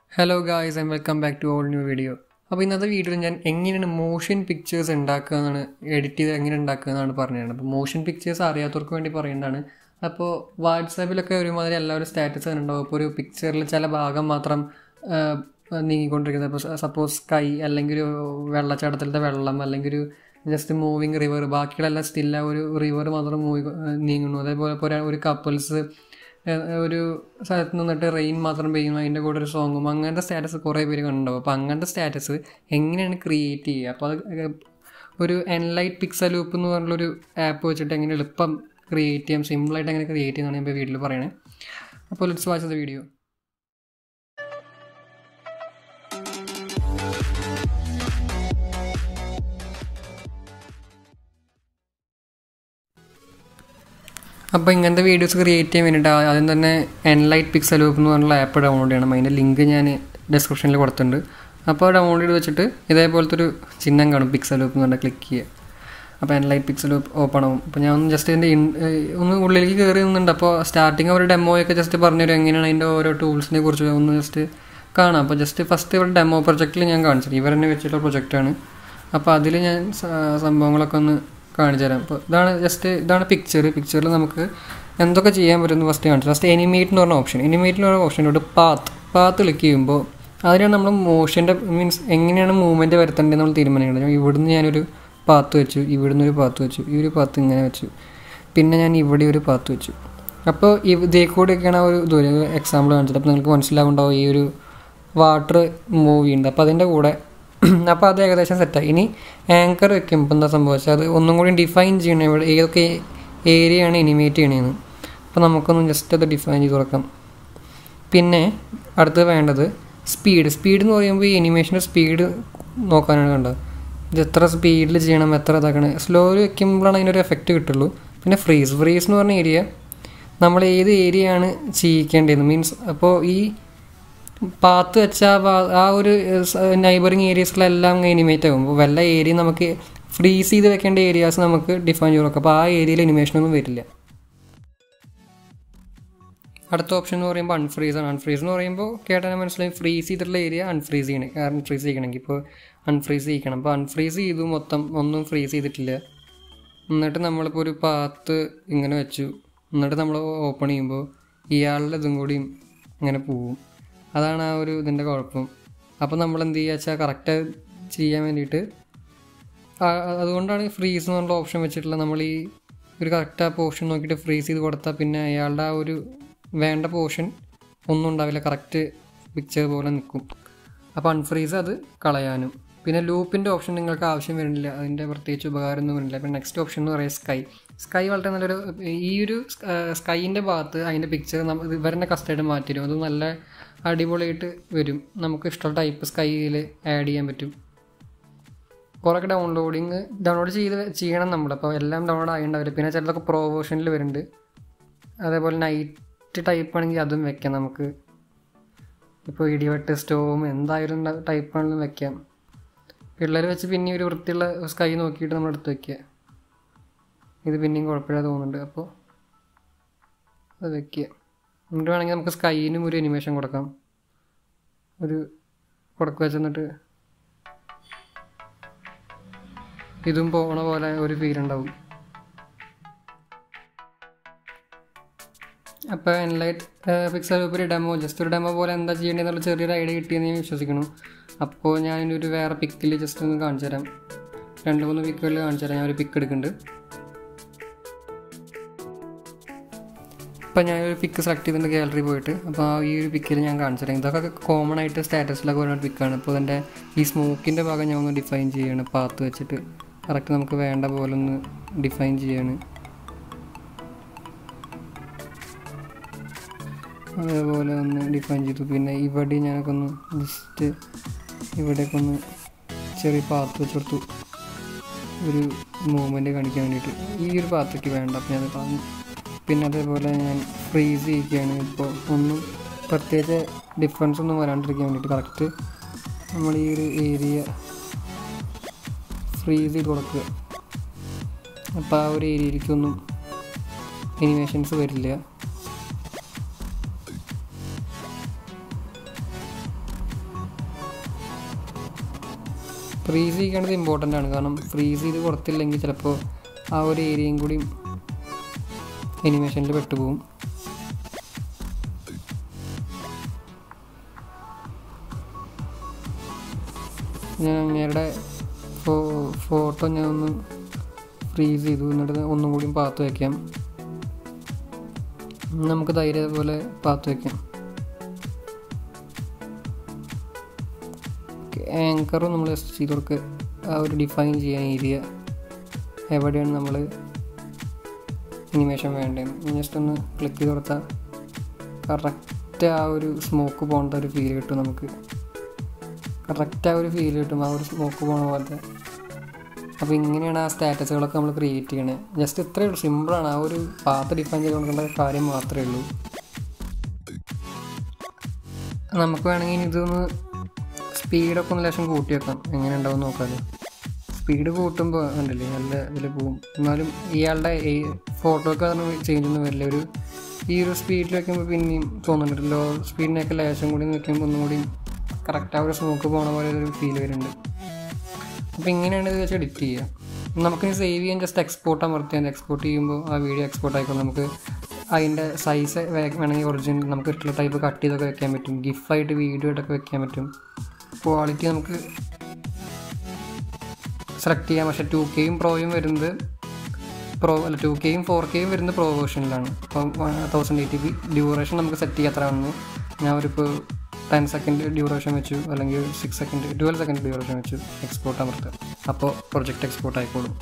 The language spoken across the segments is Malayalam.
hello guys and welcome back to all new video അപ്പോൾ ഇന്നത്തെ വീഡിയോയിൽ ഞാൻ എങ്ങനെയാണ് മോഷൻ പിക്ചേഴ്സ് ഉണ്ടാക്കുക എന്നാണ് എഡിറ്റ് ചെയ്ത് എങ്ങനെ ഉണ്ടാക്കുക എന്നാണ് പറഞ്ഞത് അപ്പോൾ മോഷൻ പിക്ചേഴ്സ് അറിയാത്തവർക്ക് വേണ്ടി പറയുന്നതാണ് അപ്പോൾ വാട്സാപ്പിലൊക്കെ ഒരുമാതിരി എല്ലാവരും സ്റ്റാറ്റസ് ഉണ്ടാവും അപ്പോൾ ഒരു പിക്ചറിൽ ചില ഭാഗം മാത്രം ആ, നീങ്ങിക്കൊണ്ടിരിക്കുന്നത് അപ്പോൾ സപ്പോസ് സ്കൈ അല്ലെങ്കിൽ ഒരു വെള്ളച്ചാട്ടത്തിലത്തെ വെള്ളം അല്ലെങ്കിൽ ഒരു ജസ്റ്റ് മൂവിങ് റിവർ ബാക്കിയുള്ളെല്ലാം സ്റ്റില്ല ഒരു റിവർ മാത്രം മൂവി നീങ്ങുന്നു അതേപോലെ ഇപ്പോൾ ഒരു- ഒരു കപ്പിൾസ് ഒരു സ്ഥലത്ത് നിന്നിട്ട് റെയിൻ മാത്രം പെയ്യുന്നു അതിൻ്റെ കൂടെ ഒരു സോങ്ങും അങ്ങനത്തെ സ്റ്റാറ്റസ് കുറേ പേര് കണ്ടുണ്ടാവും അപ്പോൾ അങ്ങനത്തെ സ്റ്റാറ്റസ് എങ്ങനെയാണ് ക്രിയേറ്റ് ചെയ്യുക അപ്പോൾ അത് ഒരു എൻലൈറ്റ് പിക്സൽ ലൂപ്പ് എന്ന് പറഞ്ഞുള്ളൊരു ആപ്പ് വെച്ചിട്ട് എങ്ങനെ എളുപ്പം ക്രിയേറ്റ് ചെയ്യാം സിമ്പിളായിട്ട് എങ്ങനെ ക്രിയേറ്റ് ചെയ്യുന്നതാണ് ഞാൻ ഇപ്പോൾ വീട്ടിൽ പറയണേ അപ്പോൾ ലെറ്റ്സ് വാച്ച് ദ വീഡിയോ അപ്പോൾ ഇങ്ങനത്തെ വീഡിയോസ് ക്രിയേറ്റ് ചെയ്യാൻ വേണ്ടിയിട്ട് ആ- ആദ്യം തന്നെ എൻലൈറ്റ് പിക്സൽ ലൂപ്പ് എന്ന് പറഞ്ഞുള്ള ആപ്പ് ഡൗൺലോഡ് ചെയ്യണം അതിൻ്റെ ലിങ്ക് ഞാൻ ഡിസ്ക്രിപ്ഷനിൽ കൊടുത്തിട്ടുണ്ട് അപ്പോൾ ഡൗൺലോഡ് ചെയ്ത് വെച്ചിട്ട് ഇതേപോലത്തെ ഒരു ചിഹ്നം കാണും പിക്സൽ ലൂപ്പ് എന്ന് പറഞ്ഞാൽ ക്ലിക്ക് ചെയ്യുക അപ്പോൾ എൻലൈറ്റ് പിക്സൽ ലൂപ്പ് ഓപ്പൺ ആവും അപ്പോൾ ഞാൻ ഒന്ന് ജസ്റ്റ് ഇതിൻ്റെ ഇൻ ഏഹ് ഒന്ന് ഉള്ളിലേക്ക് കയറി നിന്നുണ്ട് അപ്പോൾ സ്റ്റാർട്ടിങ് ഒരു ഡെമോയൊക്കെ ജസ്റ്റ് പറഞ്ഞുതരും എങ്ങനെയാണ് അതിൻ്റെ ഓരോ ടൂൾസിനെ കുറിച്ച് ഒന്ന് ജസ്റ്റ് കാണാം അപ്പോൾ ജസ്റ്റ് ഫസ്റ്റ് ഇവരുടെ ഡെമോ പ്രൊജക്റ്റിൽ ഞാൻ കാണിച്ചത് ഇവർ തന്നെ വെച്ചിട്ടുള്ള പ്രൊജക്റ്റാണ് അപ്പോൾ അതിൽ ഞാൻ സ- സംഭവങ്ങളൊക്കെ ഒന്ന് കാണിച്ചു തരാം അപ്പോൾ ഇതാണ് ജസ്റ്റ് ഇതാണ് പിക്ചർ പിക്ചറിൽ നമുക്ക് എന്തൊക്കെ ചെയ്യാൻ പറ്റുമെന്ന് ഫസ്റ്റ് കാണിച്ചു ഫസ്റ്റ് എനിമേറ്റ് എന്ന് പറഞ്ഞ ഓപ്ഷൻ എനിമേറ്റ് എന്ന് പറഞ്ഞ ഓപ്ഷനോട് പാത്ത് പാത്ത് ക്ലിക്ക് ചെയ്യുമ്പോൾ അതിനാണ് നമ്മൾ മോഷൻ്റെ മീൻസ് എങ്ങനെയാണ് മൂവ്മെൻറ്റ് വരുത്തേണ്ടത് നമ്മൾ തീരുമാനിക്കേണ്ടത് ഇവിടുന്ന് ഞാനൊരു പാത്ത് വെച്ചു ഇവിടുന്ന് ഒരു പാത്ത് വെച്ചു ഈ ഒരു പാത്ത് ഇങ്ങനെ വെച്ചു പിന്നെ ഞാൻ ഇവിടെ ഒരു പാത്ത് വെച്ചു അപ്പോൾ ഇതേ കൂടെയൊക്കെയാണ് ആ ഒരു ദൂരം എക്സാമ്പിൾ കാണിച്ചത് അപ്പോൾ നിങ്ങൾക്ക് മനസ്സിലാവുണ്ടാവും ഈ ഒരു വാട്ടർ മൂവ് ചെയ്യുന്നുണ്ട് അപ്പോൾ അതിൻ്റെ കൂടെ അപ്പോൾ അത് ഏകദേശം സെറ്റായി ഇനി ആങ്കർ വെക്കുമ്പോൾ എന്താ സംഭവിച്ചാൽ അത് ഒന്നും കൂടി ഡിഫൈൻ ചെയ്യണം ഇവിടെ ഏതൊക്കെ ഏരിയയാണ് ഇനിമേറ്റ് ചെയ്യണതെന്ന് അപ്പോൾ നമുക്കൊന്ന് ജസ്റ്റ് അത് ഡിഫൈൻ ചെയ്ത് തുറക്കാം പിന്നെ അടുത്ത് വേണ്ടത് സ്പീഡ് സ്പീഡ് എന്ന് പറയുമ്പോൾ ഈ അനിമേഷൻ്റെ സ്പീഡ് നോക്കാനാണ് കണ്ടത് ഇത് എത്ര സ്പീഡിൽ ചെയ്യണം എത്ര ഇതാക്കണം സ്ലോയിൽ വെക്കുമ്പോഴാണ് അതിനൊരു എഫക്റ്റ് കിട്ടുള്ളൂ പിന്നെ ഫ്രീസ് ഫ്രീസ് എന്ന് പറഞ്ഞ ഏരിയ നമ്മൾ ഏത് ഏരിയയാണ് ചെയ്യിക്കേണ്ടത് മീൻസ് അപ്പോൾ ഈ പാത്ത് വെച്ച ആ ഭാ- ആ ഒരു നൈബറിങ് ഏരിയസിലെല്ലാം എനിമേറ്റ് ആകും അപ്പോൾ വല്ല ഏരിയ നമുക്ക് ഫ്രീസ് ചെയ്ത് വെക്കേണ്ട ഏരിയാസ് നമുക്ക് ഡിഫൈൻ ചെയ്ത് നോക്കാം അപ്പോൾ ആ ഏരിയയിൽ അനിമേഷനൊന്നും വരില്ല അടുത്ത ഓപ്ഷൻ എന്ന് പറയുമ്പോൾ അൺഫ്രീസ് ആണ് അൺഫ്രീസ് എന്ന് പറയുമ്പോൾ കേട്ടാൽ മനസ്സിലായി ഫ്രീസ് ചെയ്തിട്ടുള്ള ഏരിയ അൺഫ്രീസ് ചെയ്യണം അൺഫ്രീസ് ചെയ്യണമെങ്കിൽ ഇപ്പോൾ അൺഫ്രീസ് ചെയ്യിക്കണം അപ്പോൾ അൺഫ്രീസ് ചെയ്തു മൊത്തം ഒന്നും ഫ്രീസ് ചെയ്തിട്ടില്ല എന്നിട്ട് നമ്മളിപ്പോൾ ഒരു പാത്ത് ഇങ്ങനെ വെച്ചു എന്നിട്ട് നമ്മൾ ഓപ്പൺ ചെയ്യുമ്പോൾ ഇയാളുടെ ഇതും കൂടിയും ഇങ്ങനെ പോവും അതാണ് ആ ഒരു ഇതിൻ്റെ കുഴപ്പം അപ്പോൾ നമ്മൾ എന്ത് ചെയ്യുക വെച്ചാൽ കറക്റ്റ് ചെയ്യാൻ വേണ്ടിയിട്ട് ആ- അതുകൊണ്ടാണ് ഫ്രീസ് എന്നുള്ള ഓപ്ഷൻ വെച്ചിട്ടുള്ളത് നമ്മൾ ഈ ഒരു കറക്റ്റ് ആ പോർഷൻ നോക്കിയിട്ട് ഫ്രീസ് ചെയ്ത് കൊടുത്താൽ പിന്നെ അയാളുടെ ആ ഒരു വേണ്ട പോർഷൻ ഒന്നും ഉണ്ടാവില്ല കറക്റ്റ് പിക്ചർ പോലെ നിൽക്കും അപ്പോൾ അൺഫ്രീസ് അത് കളയാനും പിന്നെ ലൂപ്പിൻ്റെ ഓപ്ഷൻ നിങ്ങൾക്ക് ആവശ്യം വരുന്നില്ല അതിൻ്റെ പ്രത്യേകിച്ച് ഉപകാരമൊന്നും വരുന്നില്ല പിന്നെ നെക്സ്റ്റ് ഓപ്ഷൻ എന്ന് പറയുന്നത് സ്കൈ സ്കൈ വളരെ നല്ലൊരു ഈ ഒരു സ്കൈൻ്റെ ഭാഗത്ത് അതിൻ്റെ പിക്ചർ നമ്മൾ ഇവരുടെ കസ്റ്റഡി മാറ്റി തരും അത് നല്ല അടിപൊളിയായിട്ട് വരും നമുക്ക് ഇഷ്ടമുള്ള ടൈപ്പ് സ്കൈയിൽ ആഡ് ചെയ്യാൻ പറ്റും കുറേ ഡൗൺലോഡിങ് ഡൗൺലോഡ് ചെയ്ത് ചെയ്യണം നമ്മൾ അപ്പോൾ എല്ലാം ഡൗൺലോഡ് ആയിട്ടുണ്ടാവില്ല പിന്നെ ചിലതൊക്കെ പ്രോ വേർഷനിൽ വരുന്നുണ്ട് അതേപോലെ നൈറ്റ് ടൈപ്പ് ആണെങ്കിൽ അതും വെക്കാം നമുക്ക് ഇപ്പോൾ ഇടിവെട്ട് സ്റ്റോം എന്തായാലും ടൈപ്പ് ആണെങ്കിലും വെക്കാം പിള്ളേർ വെച്ച് പിന്നെ ഒരു വൃത്തിയുള്ള സ്കൈ നോക്കിയിട്ട് നമ്മൾ എടുത്ത് വെക്കുക ഇത് പിന്നെയും കുഴപ്പമില്ല തോന്നുന്നുണ്ട് അപ്പോൾ അത് വെക്കുക എന്നിട്ട് വേണമെങ്കിൽ നമുക്ക് സ്കൈനും ഒരു അനിമേഷൻ കൊടുക്കാം ഒരു കൊടുക്കുക വെച്ചെന്നിട്ട് ഇതും പോണ പോലെ ഒരു ഫീൽ ഉണ്ടാവും അപ്പോൾ എൻലൈറ്റ് പിക്സൽ ഒരു ഡെമോ ജസ്റ്റ് ഒരു ഡെമോ പോലെ എന്താ ചെയ്യേണ്ടതെന്നുള്ള ചെറിയൊരു ഐഡിയ കിട്ടിയെന്ന് ഞാൻ വിശ്വസിക്കുന്നു അപ്പോൾ ഞാനൊരു വേറെ പിക്കിൽ ജസ്റ്റ് ഒന്ന് കാണിച്ചു തരാം രണ്ട് മൂന്ന് പിക്കുകളിൽ കാണിച്ചു തരാം ഞാൻ ഒരു പിക്ക് എടുക്കുന്നുണ്ട് അപ്പോൾ ഞാനൊരു പിക്ക് സെലക്ട് ചെയ്തിട്ടുണ്ട് ഗാലറി പോയിട്ട് അപ്പോൾ ആ ഈ ഒരു പിക്കിൽ ഞാൻ കാണിച്ചു തരാം ഇതൊക്കെ കോമൺ ആയിട്ട് സ്റ്റാറ്റസിലൊക്കെ വരുന്ന പിക്കാണ് അപ്പോൾ അതിൻ്റെ ഈ സ്മോക്കിൻ്റെ ഭാഗം ഞാൻ ഒന്ന് ഡിഫൈൻ ചെയ്യാണ് പാത്ത് വെച്ചിട്ട് കറക്റ്റ് നമുക്ക് വേണ്ട പോലെ ഒന്ന് ഡിഫൈൻ ചെയ്യാണ് അതേപോലെ ഒന്ന് ഡിഫൈൻ ചെയ്തു പിന്നെ ഇവിടെ ഞാനൊക്കെ ഒന്ന് ജസ്റ്റ് ഇവിടെയൊക്കെ ഒന്ന് ചെറിയ പാത്ത് വെച്ച് കൊടുത്തു ഒരു മൂവ്മെൻറ്റ് കാണിക്കാൻ വേണ്ടിയിട്ട് ഈ ഒരു പാത്തൊക്കെ വേണ്ട അപ്പോൾ ഞാൻ പറഞ്ഞു പിന്നെ അതേപോലെ ഞാൻ ഫ്രീസ് ചെയ്യിക്കുകയാണ് ഇപ്പോൾ ഒന്നും പ്രത്യേകിച്ച് ഡിഫറൻസ് ഒന്നും വരാണ്ടിരിക്കാൻ വേണ്ടിയിട്ട് കറക്റ്റ് നമ്മൾ ഈ ഒരു ഏരിയ ഫ്രീസ് ചെയ്ത് കൊടുക്കുക അപ്പോൾ ആ ഒരു ഏരിയയിലേക്കൊന്നും എനിമേഷൻസ് വരില്ല ഫ്രീസ് ചെയ്യേണ്ടത് ഇമ്പോർട്ടൻ്റ് ആണ് കാരണം ഫ്രീസ് ചെയ്ത് കൊടുത്തില്ലെങ്കിൽ ചിലപ്പോൾ ആ ഒരു ഏരിയയും കൂടി അനിമേഷനിൽ പെട്ടുപോകും ഞാൻ അങ്ങേരുടെ ഫോട്ടോ ഞാൻ ഒന്ന് ഫ്രീസ് ചെയ്തു എന്നിട്ട് ഒന്നും കൂടി പാത്ത് വയ്ക്കാം നമുക്ക് ധൈര്യം പോലെ പാത്ത് വയ്ക്കാം ആങ്കറും നമ്മൾ ജസ്റ്റ് ചെയ്ത് കൊടുക്കുക ആ ഒരു ഡിഫൈൻ ചെയ്യാൻ ഏരിയ എവിടെയാണ് നമ്മൾ അനിമേഷൻ വേണ്ടത് ജസ്റ്റ് ഒന്ന് ക്ലിക്ക് ചെയ്ത് കൊടുത്താൽ കറക്റ്റ് ആ ഒരു സ്മോക്ക് പോകേണ്ട ഒരു ഫീൽ കിട്ടും നമുക്ക് കറക്റ്റ് ആ ഒരു ഫീൽ കിട്ടും ആ ഒരു സ്മോക്ക് പോണ പോലത്തെ അപ്പോൾ ഇങ്ങനെയാണ് ആ സ്റ്റാറ്റസുകളൊക്കെ നമ്മൾ ക്രിയേറ്റ് ചെയ്യണത് ജസ്റ്റ് ഇത്രയേ ഉള്ളൂ സിമ്പിളാണ് ആ ഒരു പാത്ത് ഡിഫൈൻ ചെയ്ത് കൊടുക്കേണ്ട കാര്യം മാത്രമേ ഉള്ളൂ നമുക്ക് വേണമെങ്കിൽ ഇതൊന്ന് സ്പീഡൊക്കെ ഒന്ന് ലക്ഷം കൂട്ടി വെക്കാം എങ്ങനെ ഉണ്ടാവും നോക്കാമല്ലോ സ്പീഡ് കൂട്ടുമ്പോൾ ഉണ്ടല്ലേ നല്ല ഇതിൽ പോവും എന്നാലും ഇയാളുടെ ഈ ഫോട്ടോക്ക് അതൊന്നും ചേഞ്ച് ഒന്നും വരില്ല ഒരു ഈ ഒരു സ്പീഡിൽ വെക്കുമ്പോൾ പിന്നെയും തോന്നുന്നുണ്ട് ലോ സ്പീഡിനൊക്കെ ലേശം കൂടി വെക്കുമ്പോൾ ഒന്നും കൂടി കറക്റ്റ് ആ ഒരു സ്മോക്ക് പോണ പോലെ ഒരു ഫീൽ വരുന്നുണ്ട് അപ്പോൾ ഇങ്ങനെയാണ് ഇത് വെച്ച് എഡിറ്റ് ചെയ്യുക നമുക്ക് സേവ് ചെയ്യാൻ ജസ്റ്റ് എക്സ്പോർട്ട് അമർത്തിയാൽ എക്സ്പോർട്ട് ചെയ്യുമ്പോൾ ആ വീഡിയോ എക്സ്പോർട്ട് ആയിക്കോളും നമുക്ക് അതിൻ്റെ സൈസ് വേണമെങ്കിൽ ഒറിജിനൽ നമുക്ക് ഇഷ്ടമുള്ള ടൈപ്പ് കട്ട് ചെയ്തൊക്കെ വെക്കാൻ പറ്റും ഗിഫായിട്ട് വീഡിയോ ആയിട്ടൊക്കെ വെക്കാൻ പറ്റും ക്വാളിറ്റി നമുക്ക് സെലക്ട് ചെയ്യാം പക്ഷേ ടു കെയും പ്രോയും വരുന്നത് പ്രോ അല്ല ടു കെയും ഫോർ കെയും വരുന്നത് പ്രോ വേർഷനിലാണ് അപ്പം തൗസൻഡ് എയ്റ്റി പി ഡ്യൂറേഷൻ നമുക്ക് സെറ്റ് ചെയ്യാത്രയാണെന്ന് ഞാൻ ഒരു ഇപ്പോൾ ടെൻ സെക്കൻഡ് ഡ്യൂറേഷൻ വെച്ചു അല്ലെങ്കിൽ six second twelve second duration വെച്ചു എക്സ്പോർട്ട് അമർത്തുക അപ്പോൾ പ്രൊജക്റ്റ് എക്സ്പോർട്ട് ആയിക്കോളും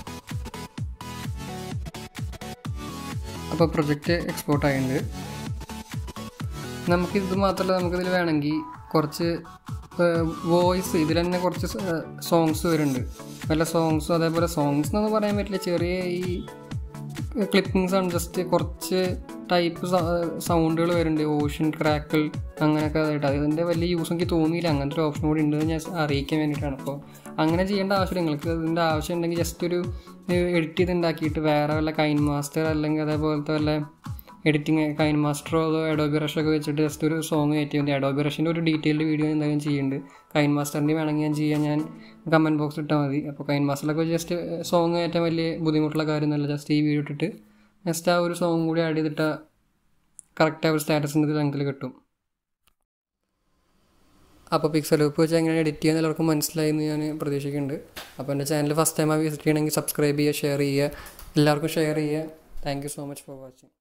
അപ്പോൾ പ്രൊജക്റ്റ് എക്സ്പോർട്ട് ആയിട്ടുണ്ട് നമുക്കിത് മാത്രമല്ല നമുക്കിതിൽ വേണമെങ്കിൽ കുറച്ച് വോയിസ് ഇതിൽ തന്നെ കുറച്ച് സോങ്സ് വരുന്നുണ്ട് വല്ല സോങ്സും അതേപോലെ സോങ്സ് എന്നൊന്നും പറയാൻ പറ്റില്ല ചെറിയ ഈ ക്ലിപ്പിങ്സ് ആണ് ജസ്റ്റ് കുറച്ച് ടൈപ്പ് സൗണ്ടുകൾ വരുന്നുണ്ട് ഓഷൻ ക്രാക്കിൾ അങ്ങനെയൊക്കെ ആയിട്ട് അതിൻ്റെ വലിയ യൂസ് എനിക്ക് തോന്നിയില്ല അങ്ങനത്തെ ഒരു ഓപ്ഷൻ കൂടി ഉണ്ടെന്ന് ഞാൻ അറിയിക്കാൻ വേണ്ടിയിട്ടാണ് അപ്പോൾ അങ്ങനെ ചെയ്യേണ്ട ആവശ്യം നിങ്ങൾക്ക് ഇതിൻ്റെ ആവശ്യം ഉണ്ടെങ്കിൽ ജസ്റ്റ് ഒരു എഡിറ്റ് ചെയ്ത് ഉണ്ടാക്കിയിട്ട് വേറെ വല്ല കൈൻ മാസ്റ്റർ അല്ലെങ്കിൽ അതേപോലത്തെ വല്ല എഡിറ്റിംഗ് കൈൻ മാസ്റ്ററോ അതോ അഡോബി റഷ് ഒക്കെ വെച്ചിട്ട് ജസ്റ്റ് ഒരു സോങ് കയറ്റി മതി അഡോബി റഷിൻ്റെ ഒരു ഡീറ്റെയിൽഡ് വീഡിയോ എന്തായാലും ചെയ്യുന്നുണ്ട് കൈൻ മാസ്റ്ററിൻ്റെ വേണമെങ്കിൽ ഞാൻ ചെയ്യാൻ ഞാൻ കമൻറ്റ് ബോക്സ് ഇട്ടാൽ മതി അപ്പോൾ കൈൻ മാസ്റ്ററിലൊക്കെ ജസ്റ്റ് സോങ് കയറ്റാൻ വലിയ ബുദ്ധിമുട്ടുള്ള കാര്യമൊന്നുമല്ല ജസ്റ്റ് ഈ വീഡിയോ ഇട്ടിട്ട് ജസ്റ്റ് ആ ഒരു സോങ് കൂടി ആഡ് ചെയ്തിട്ട് കറക്റ്റ് ആ ഒരു സ്റ്റാറ്റസിൻ്റെ ലെങ്കിൽ കിട്ടും അപ്പോൾ പിക്സൽ ലൂപ്പ് വെച്ച് എങ്ങനെ എഡിറ്റ് ചെയ്യാൻ എല്ലാവർക്കും മനസ്സിലായി എന്ന് ഞാൻ പ്രതീക്ഷിക്കുന്നുണ്ട് അപ്പോൾ എൻ്റെ ചാനൽ ഫസ്റ്റ് ടൈം വിസിറ്റ് ചെയ്യണമെങ്കിൽ സബ്സ്ക്രൈബ് ചെയ്യുക ഷെയർ ചെയ്യുക എല്ലാവർക്കും ഷെയർ ചെയ്യുക thank you so much for watching